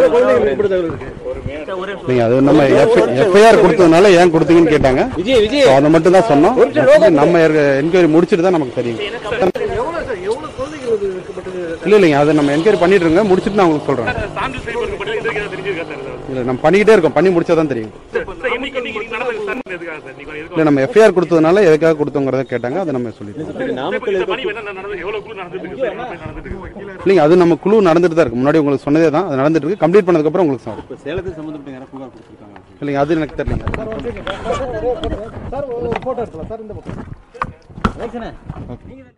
குழந்தைங்களுக்கு இப்படி தகவல் இருக்கு நீங்க அது நம்ம எஃப்ஐஆர் கொடுத்ததுனால ஏன் கொடுத்தீங்கன்னு கேட்டாங்க விஜய் விஜய் So, அதை மட்டும் தான் சொன்னோம் மற்றபடி நம்ம என்கொயரி முடிச்சிட்டு தான் நமக்கு தெரியும் எவ்வளவு சார் எவ்வளவு குழந்தைகள் வந்து இருக்கப்பட்டது இல்ல இல்லைங்க அதை நம்ம என்கொயரி பண்ணிட்டு இருங்க முடிச்சிட்டு நான் உங்களுக்கு சொல்றேன் சான்று செய்வதற்கு பதில் இதுக்கு ஏதாவது தெரிஞ்சிருக்கா சார் ஏதாவது? இல்ல நம்ம பண்ணிக்கிட்டே இருக்கோம் பண்ணி முடிச்சா தான் தெரியும் சார், இன்னைக்கு இன்னைக்கு நடந்தது சார் எதுக்காக சார் நீங்க எதுக்கு இல்ல நம்ம எஃப்ஐஆர் கொடுத்ததுனால எதுக்காக கொடுத்தோங்கிறத கேட்டாங்க அதை நம்ம சொல்லிட்டோம் நாமக்கல் இந்த பணி என்ன நடந்தது எவ்வளவு குழு நடந்துட்டு இருக்கு சார் என்ன நடந்துட்டு இருக்கு இல்லைங்க அது நம்ம குழு நடந்துட்டு தான் இருக்கு முன்னாடி உங்களுக்கு சொன்னதே தான் அது நடந்துட்டு இருக்கு கம்ப்ளீட் பண்ணதுக்கு அப்புறம் உங்களுக்கு சொல்றேன் சேலத்தை சம்மந்தப்பட்ட யாரும் புகார் கொடுத்துருக்காங்க இல்லைங்க அது எனக்கு தெரியல சார் ஒரு போட்டோ எடுக்கலாம் சார் இந்த பக்கம்